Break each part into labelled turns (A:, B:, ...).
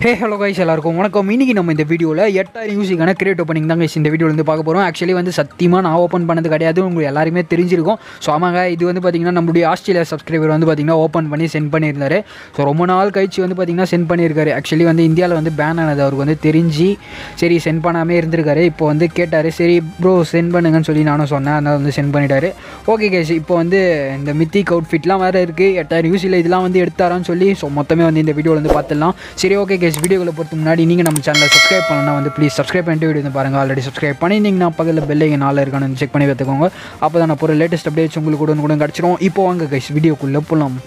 A: hey hello guys எல்லாருக்கும் வணக்கம் இன்னைக்கு நம்ம இந்த வீடியோவில் எட்டாயிரம் யூசிக்கான கிரியேட் ஓப்பனிங் தான் guys இந்த வீடியோவில் வந்து பார்க்க போகிறோம் ஆக்சுவலி வந்து சத்தியமாக நான் ஓப்பன் பண்ணது கிடையாது உங்களுக்கு எல்லாருமே தெரிஞ்சிருக்கும் ஸோ ஆமாங்க இது வந்து பார்த்திங்கன்னா நம்மளுடைய ஆஸ்திரேலியா சப்ஸ்கிரைபர் வந்து பார்த்திங்கன்னா ஓப்பன் பண்ணி சென்ட் பண்ணியிருந்தாரு ஸோ ரொம்ப நாள் கழிச்சு வந்து பார்த்திங்கன்னா சென்ட் பண்ணியிருக்காரு ஆக்சுவலி வந்து இந்தியாவில் வந்து பேன் ஆனது அவருக்கு வந்து தெரிஞ்சு சரி சென்ட் பண்ணாமே இருந்திருக்காரு இப்போ வந்து கேட்டார் சரி ப்ரோ சென்ட் பண்ணுங்கன்னு சொல்லி நானும் சொன்னேன் அதனால் வந்து சென்ட் பண்ணிட்டாரு ஓகே கேஸ் இப்போ வந்து இந்த மித்திக் அவுட்ஃபிட்லாம் வேறு இருக்குது எட்டாயிரம் யூசியில் இதெல்லாம் வந்து எடுத்தாரான்னு சொல்லி ஸோ மொத்தமே வந்து இந்த வீடியோவில் வந்து பார்த்துடலாம் சரி ஓகே கேஸ் வீடியோவில் பொறுத்து முன்னாடி நீங்கள் நம்ம சேனலை சப்ஸ்கிரைப் பண்ணலாம் வந்து ப்ளீஸ் சப்ஸ்கிரைப் பண்ணிட்டு வீடியோ வந்து பாருங்கள் ஆல்ரெடி சப்ஸ்கிரைப் பண்ணியிருந்தீங்கன்னா பக்கத்தில் பெல்லைங்க நாளில் இருக்கானு செக் பண்ணி பார்த்துக்கோங்க அப்போ தான் நான் போகிற லேட்டஸ்ட் அப்டேட்ஸ் உங்களுக்கு கூட கூட கிடச்சிரும் இப்போ வாங்க கைஸ் வீடியோக்குள்ளே போகலாம்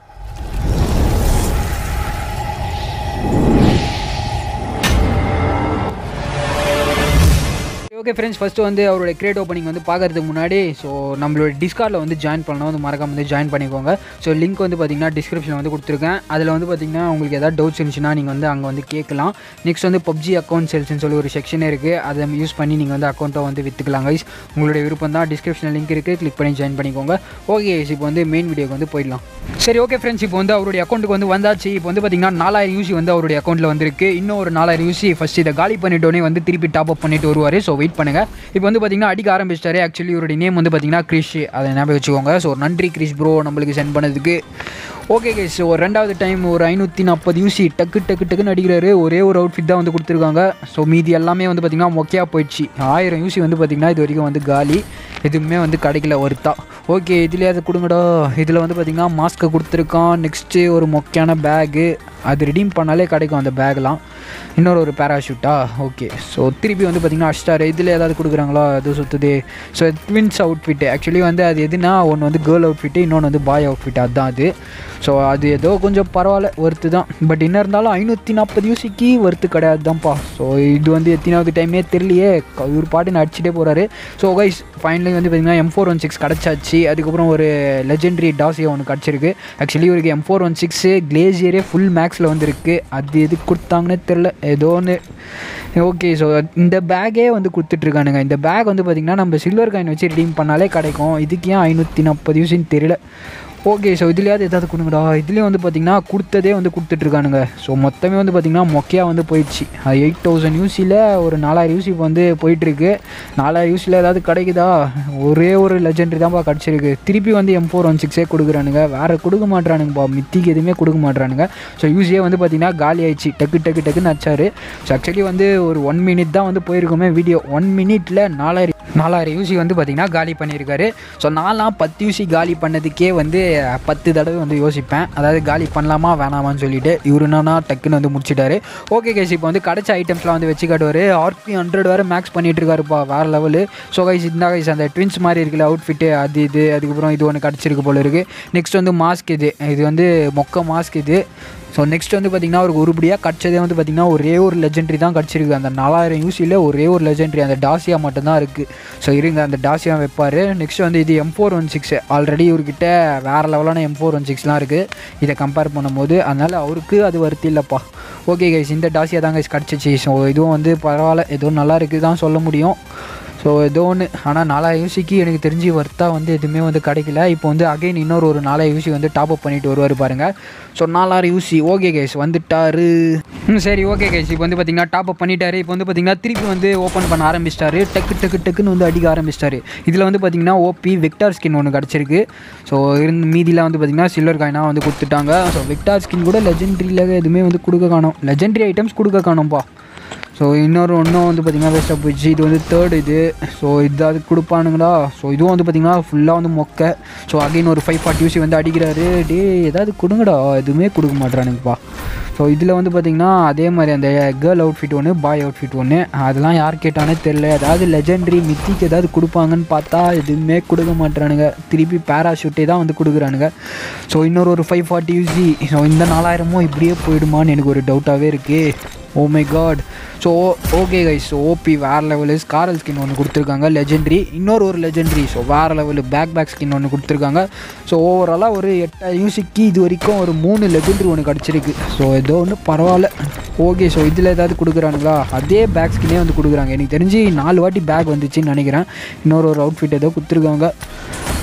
A: ஓகே ஃப்ரெண்ட்ஸ் ஃபஸ்ட்டு வந்து அவருடைய கிரியேட் ஓப்பனிங் வந்து பார்க்கறதுக்கு முன்னாடி ஸோ நம்மளோட டிஸ்கார்டில் வந்து ஜாயின் பண்ணலாம் வந்து மறக்காம வந்து ஜாயின் பண்ணிக்கோங்க ஸோ லிங்க் வந்து பார்த்தீங்கன்னா டிஸ்கிரிப்ஷனில் வந்து கொடுத்துருக்கேன் அதில் வந்து பார்த்தீங்கன்னா உங்களுக்கு ஏதாவது டவுட்ஸ் இருந்துச்சுன்னா நீங்கள் வந்து அங்கே வந்து கேட்கலாம் நெக்ஸ்ட் வந்து பப்ஜி அக்கௌண்ட் சேல்ஸ்னு சொல்லி ஒரு செக்ஷன் இருக்குது அதை யூஸ் பண்ணி நீங்கள் வந்து அக்கௌண்ட்டை வந்து விற்றுக்கலாம் கைஸ் உங்களுடைய விருப்பம் தான் டிஸ்கிரிப்ஷனில் லிங்க் இருக்குது கிளிக் பண்ணி ஜாயின் பண்ணிக்கோங்க ஓகே இப்போ வந்து மெயின் வீடியோக்கு வந்து போயிடலாம் சரி ஓகே ஃப்ரெண்ட்ஸ் இப்போ வந்து அவருடைய அக்கௌண்ட்டுக்கு வந்து வந்தாச்சு இப்போ வந்து பார்த்தீங்கன்னா நாலாயிரம் யூசி வந்து அவருடைய அக்கௌண்ட்டில் வந்திருக்கு இன்னும் ஒரு நாலாயிரம் யூசி ஃபஸ்ட் இதை காலி பண்ணிட்டோன்னே வந்து திருப்பி டாப் அப் பண்ணிட்டு வருவார் ஸோ வெயிட் பண்ணுங்கள் இப்போ வந்து பார்த்தீங்கன்னா அடிக்க ஆரம்பிச்சிட்டாரு ஆக்சுவலி இவருடைய நேம் வந்து பார்த்தீங்கன்னா கிரிஷ் அதை ஞாபகம் வச்சுக்கோங்க ஸோ நன்றி கிரிஷ் ப்ரோ நம்மளுக்கு சென்ட் பண்ணதுக்கு ஓகே கேஸ் ஒரு ரெண்டாவது டைம் ஒரு ஐநூற்றி நாற்பது யூசி டக்கு டக்கு டக்குன்னு அடிக்கிறாரு ஒரே ஒரு அவுட்ஃபிட் தான் வந்து கொடுத்துருக்காங்க ஸோ மீதி எல்லாமே வந்து பார்த்திங்கன்னா மொக்கையாக போயிடுச்சு ஆயிரம் யூசி வந்து பார்த்திங்கன்னா இது வரைக்கும் வந்து காலி எதுவுமே வந்து கிடைக்கல ஒருத்தா ஓகே இதுலேயே அதை கொடுங்கடா இதில் வந்து பார்த்திங்கன்னா மாஸ்க்கை கொடுத்துருக்கான் நெக்ஸ்ட்டு ஒரு மொக்கையான பேகு அது ரிடீம் பண்ணாலே கிடைக்கும் அந்த பேக்லாம் இன்னொரு ஒரு பேராஷூட்டா ஓகே ஸோ திருப்பி வந்து பார்த்திங்கன்னா அஷ்டார் இதில் ஏதாவது கொடுக்குறாங்களா அது சுற்றுது ஸோ ட்வின்ஸ் அவுட்ஃபிட்டு ஆக்சுவலி வந்து அது எதுனா ஒன்று வந்து கேர்ள் அவுட்ஃபிட்டு இன்னொன்று வந்து பாய் அவுட்ஃபிட் அதுதான் அது ஸோ அது ஏதோ கொஞ்சம் பரவாயில்ல ஒர்த்து தான் பட் என்ன இருந்தாலும் ஐநூற்றி நாற்பது யூசிக்கு ஒர்த்து கிடையாது தான்ப்பா ஸோ இது வந்து எத்தனாவது டைமே தெரியலையே இவர் பாட்டு அடிச்சுட்டே போகிறாரு ஸோ கைஸ் ஃபைனலி வந்து பார்த்திங்கன்னா எம் ஃபோர் ஒன் சிக்ஸ் கிடச்சாச்சு அதுக்கப்புறம் ஒரு லெஜெண்டரி டாசியா ஒன்று கிடச்சிருக்கு ஆக்சுவலி இவருக்கு எம் ஃபோர் ஒன் சிக்ஸு கிளேசியரே ஃபுல் மேக்ஸில் வந்து இருக்குது அது எது கொடுத்தாங்கன்னு தெரில ஏதோ ஒன்று ஓகே ஸோ இந்த பேக்கே வந்து கொடுத்துட்ருக்கானுங்க இந்த பேக் வந்து பார்த்திங்கன்னா நம்ம சில்வர் காயின் வச்சு ரிடீம் பண்ணாலே கிடைக்கும் இதுக்கு ஏன் ஐநூற்றி நாற்பது யூசின்னு தெரியல ஓகே ஸோ இதுலேயாவது எதாவது கொடுங்கடா இதுலேயும் வந்து பார்த்திங்கன்னா கொடுத்ததே வந்து கொடுத்துட்ருக்கானுங்க ஸோ மொத்தமே வந்து பார்த்திங்கன்னா மொக்கையாக வந்து போயிடுச்சு எயிட் தௌசண்ட் யூசியில் ஒரு நாலாயிரம் யூசி இப்போ வந்து போயிட்டுருக்கு நாலாயிரம் யூசியில் ஏதாவது கிடைக்குதா ஒரே ஒரு லெஜெண்டரி தான்ப்பா கிடச்சிருக்கு திருப்பி வந்து எம் ஃபோர் ஒன் சிக்ஸே கொடுக்குறானுங்க வேறு கொடுக்க மாட்றானுங்கப்பா மித்திக்கு எதுவுமே கொடுக்க மாட்றானுங்க ஸோ யூஸியே வந்து பார்த்திங்கன்னா காலி ஆயிடுச்சு டக்கு டக்கு டக்குன்னு அடிச்சாரு ஸோ ஆக்சுவலி வந்து ஒரு ஒன் மினிட் தான் வந்து போயிருக்குமே வீடியோ ஒன் மினிட்டில் நாலாயிரம் நாலாயிரம் யூசி வந்து பார்த்திங்கன்னா காலி பண்ணியிருக்காரு ஸோ நாலாம் பத்து யூசி காலி பண்ணதுக்கே வந்து பத்து தடவை வந்து யோசிப்பேன் அதாவது காலி பண்ணலாமா வேணாமான்னு சொல்லிட்டு இவரு என்னன்னா டக்குன்னு வந்து முடிச்சிட்டாரு ஓகே கேஸ் இப்போ வந்து கிடைச்ச ஐட்டம்ஸ்லாம் வந்து வச்சு காட்டுவார் ஆர்பி ஹண்ட்ரட் வேறு மேக்ஸ் பண்ணிட்டு இருக்காருப்பா வேறு லெவலு ஸோ கைஸ் இந்த கைஸ் அந்த ட்வின்ஸ் மாதிரி இருக்குல்ல அவுட்ஃபிட்டு அது இது அதுக்கப்புறம் இது ஒன்று கிடச்சிருக்கு போல இருக்குது நெக்ஸ்ட் வந்து மாஸ்க் இது இது வந்து மொக்க மாஸ்க் இது ஸோ நெக்ஸ்ட் வந்து பார்த்திங்கன்னா அவருக்கு உருப்படியாக கிடச்சதே வந்து பார்த்திங்கன்னா ஒரே ஒரு லெஜெண்ட்ரி தான் கிடச்சிருக்கு அந்த நாலாயிரம் யூசியில் ஒரே ஒரு லெஜெண்ட்ரி அந்த டாசியா மட்டும்தான் இருக்குது ஸோ இருங்க அந்த டாசியா வைப்பார் நெக்ஸ்ட் வந்து இது M four one six already இவர்கிட்ட வேறு லெவலான எம் ஃபோர் ஒன் சிக்ஸ்லாம் இருக்குது இதை கம்பேர் பண்ணும்போது அதனால் அவருக்கு அது வருத்தி இல்லைப்பா ஓகே கைஸ் இந்த டாசியா தான் கைஸ் கிடச்சிச்சு ஸோ இதுவும் வந்து பரவாயில்ல எதுவும் நல்லா இருக்குது தான் சொல்ல முடியும் ஸோ ஏதோ ஒன்று ஆனால் நாலாயிரம் யூசிக்கு எனக்கு தெரிஞ்சு ஒர்த்தாக வந்து எதுவுமே வந்து கிடைக்கல இப்போ வந்து அகைன் இன்னொரு ஒரு நாலாயிரம் யூசி வந்து டாப் அப் பண்ணிட்டு வருவார் பாருங்கள் ஸோ நாலாயிரம் யூசி ஓகே கேஸ் வந்துட்டாரு ம் சரி ஓகே கேஸ் இப்போ வந்து பார்த்தீங்கன்னா டாப் அப் பண்ணிட்டாரு இப்போ வந்து பார்த்தீங்கன்னா திருப்பி வந்து ஓப்பன் பண்ண ஆரம்பிச்சிட்டாரு டக்கு டக்கு டக்குன்னு வந்து அடிக்க ஆரம்பிச்சிட்டாரு இதில் வந்து பார்த்தீங்கன்னா ஓபி வெக்டார் ஸ்கின் ஒன்று கிடச்சிருக்கு ஸோ இருந்து மீதிலாம் வந்து பார்த்தீங்கன்னா சில்வர் காயினாக வந்து கொடுத்துட்டாங்க ஸோ வெக்டார் ஸ்கின் கூட லெஜெண்ட்ரியில் எதுவுமே வந்து கொடுக்க காணும் லெஜெண்ட்ரி ஐட்டம்ஸ் கொடுக்க காணும்ப்பா ஸோ இன்னொரு ஒன்றும் வந்து பார்த்திங்கன்னா வேஸ்ட்டாக போயிடுச்சு இது வந்து தேர்ட் இது ஸோ இதாவது கொடுப்பானுங்களா ஸோ இதுவும் வந்து பார்த்திங்கன்னா ஃபுல்லாக வந்து மொக்க ஸோ அகைன் ஒரு ஃபைவ் ஃபார்ட்டி யூசி வந்து அடிக்கிறாரு டே ஏதாவது கொடுங்கடா எதுவுமே கொடுக்க மாட்றானுங்கப்பா ஸோ இதில் வந்து பார்த்திங்கன்னா அதே மாதிரி அந்த கேர்ள் அவுட்ஃபிட் ஒன்று பாய் அவுட்ஃபிட் ஒன்று அதெல்லாம் யார் கேட்டானே தெரில ஏதாவது லெஜெண்ட்ரி மித்திக்கு ஏதாவது கொடுப்பாங்கன்னு பார்த்தா எதுவுமே கொடுக்க மாட்றானுங்க திருப்பி பேராஷூட்டே தான் வந்து கொடுக்குறானுங்க ஸோ இன்னொரு ஒரு ஃபைவ் ஃபார்ட்டி யூசி ஸோ இந்த நாலாயிரமும் இப்படியே போயிடுமான்னு எனக்கு ஒரு டவுட்டாகவே இருக்குது oh my god so okay guys so OP வேறு லெவலு ஸ்காரல் ஸ்கின் ஒன்று கொடுத்துருக்காங்க லெஜெண்ட்ரி இன்னொரு ஒரு லெஜெண்ட்ரி ஸோ வேறு லெவலு பேக் பேக் ஸ்கின் ஒன்று கொடுத்துருக்காங்க ஸோ ஓவராலாக ஒரு எட்டாயிரம் யூசிக்கு இது வரைக்கும் ஒரு மூணு லெஜெண்ட்ரி ஒன்று கிடச்சிருக்கு ஸோ ஏதோ ஒன்று பரவாயில்ல ஓகே ஸோ இதில் ஏதாவது கொடுக்குறானுங்களா அதே பேக் ஸ்கின்னே வந்து கொடுக்குறாங்க எனக்கு தெரிஞ்சு நாலு வாட்டி பேக் வந்துச்சுன்னு நினைக்கிறேன் இன்னொரு ஒரு அவுட்ஃபிட் ஏதோ கொடுத்துருக்காங்க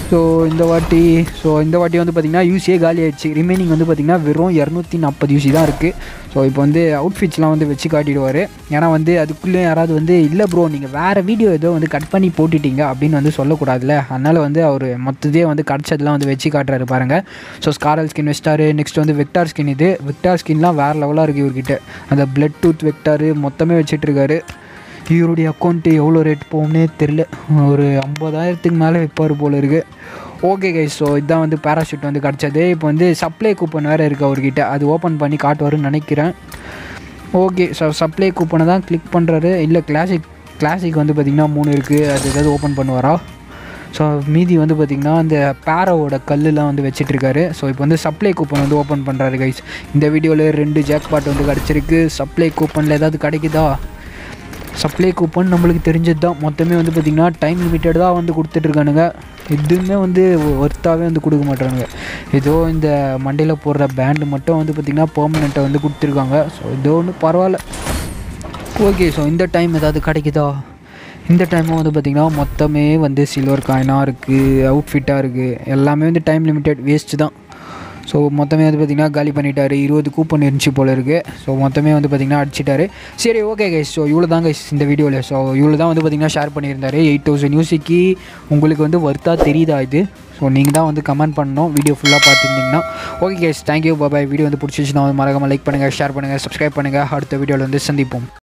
A: ஸோ இந்த வாட்டி ஸோ இந்த வாட்டி வந்து பார்த்திங்கன்னா யூசியே காலி ஆயிடுச்சு ரிமைனிங் வந்து பார்த்திங்கன்னா வெறும் இரநூத்தி நாற்பது யூசி தான் இருக்குது ஸோ இப்போ வந்து அவுட்ஃபிட்ஸ்லாம் வந்து வச்சு காட்டிடுவார் ஏன்னா வந்து அதுக்குள்ளே யாராவது வந்து இல்லை ப்ரோ நீங்கள் வேறு வீடியோ ஏதோ வந்து கட் பண்ணி போட்டுட்டீங்க அப்படின்னு வந்து சொல்லக்கூடாதுல்ல அதனால் வந்து அவர் மொத்தத்தையே வந்து கிடச்சதெல்லாம் வந்து வச்சு காட்டுறாரு பாருங்கள் ஸோ ஸ்காரல் ஸ்கின் வெஸ்டாரு நெக்ஸ்ட் வந்து வெக்டார் ஸ்கின் இது வெக்டார் ஸ்கின்லாம் வேறு லெவலாக இருக்குது இவர்கிட்ட அந்த பிளட் டூத் வெக்டாரு மொத்தமே வச்சிட்ருக்காரு இவருடைய அக்கௌண்ட்டு எவ்வளோ ரேட் போகும்னே தெரில ஒரு ஐம்பதாயிரத்துக்கு மேலே விற்பார் போல் இருக்குது ஓகே கைஸ் ஸோ இதுதான் வந்து பேராஷூட் வந்து கிடச்சது இப்போ வந்து சப்ளை கூப்பன் வேறு இருக்குது அவர்கிட்ட அது ஓப்பன் பண்ணி காட்டுவாருன்னு நினைக்கிறேன் ஓகே ஸோ சப்ளை கூப்பனை தான் கிளிக் பண்ணுறாரு இல்லை கிளாசிக் கிளாசிக் வந்து பார்த்திங்கன்னா மூணு இருக்குது அது ஏதாவது ஓப்பன் பண்ணுவாரா ஸோ மீதி வந்து பார்த்திங்கன்னா அந்த பேரோவோட கல்லுலாம் வந்து வச்சிட்ருக்காரு ஸோ இப்போ வந்து சப்ளை கூப்பன் வந்து ஓப்பன் பண்ணுறாரு கைஸ் இந்த வீடியோவில் ரெண்டு ஜாக்பாட் வந்து கிடச்சிருக்கு சப்ளை கூப்பனில் ஏதாவது கிடைக்குதா சப்ளை கூப்பன் நம்மளுக்கு தெரிஞ்சது தான் மொத்தமே வந்து பார்த்திங்கன்னா டைம் லிமிட்டட் தான் வந்து கொடுத்துட்ருக்கானுங்க எதுவுமே வந்து ஒர்த்தாகவே வந்து கொடுக்க மாட்டானுங்க ஏதோ இந்த மண்டையில் போடுற பேண்டு மட்டும் வந்து பார்த்திங்கன்னா பெர்மனெண்ட்டை வந்து கொடுத்துருக்காங்க ஸோ ஏதோ ஒன்று பரவாயில்ல ஓகே ஸோ இந்த டைம் ஏதாவது கிடைக்குதா இந்த டைமும் வந்து பார்த்திங்கன்னா மொத்தமே வந்து சில்வர் காயினாக இருக்குது அவுட்ஃபிட்டாக இருக்குது எல்லாமே வந்து டைம் லிமிட்டட் வேஸ்ட்டு தான் ஸோ மொத்தமே வந்து பார்த்திங்கன்னா காலி பண்ணிட்டாரு இருபது கூப்பன் இருந்துச்சு போல இருக்குது ஸோ மொத்தமே வந்து பார்த்திங்கன்னா அடிச்சிட்டாரு சரி ஓகே கைஸ் ஸோ இவ்வளோ தான் கைஸ் இந்த வீடியோவில் ஸோ இவ்வளோ தான் வந்து பார்த்திங்கன்னா ஷேர் பண்ணியிருந்தாரு எயிட் தௌசண்ட் யூசிக்கு உங்களுக்கு வந்து ஒர்த்தாக தெரியுதா இது ஸோ நீங்கள் தான் வந்து கமெண்ட் பண்ணணும் வீடியோ ஃபுல்லாக பார்த்துருந்தீங்கன்னா okay guys thank you bye bye video வந்து பிடிச்சிச்சுன்னா வந்து மறக்காமல் லைக் பண்ணுங்கள் ஷேர் பண்ணுங்கள் சப்ஸ்கிரைப் பண்ணுங்கள் அடுத்த வீடியோவில் வந்து சந்திப்போம்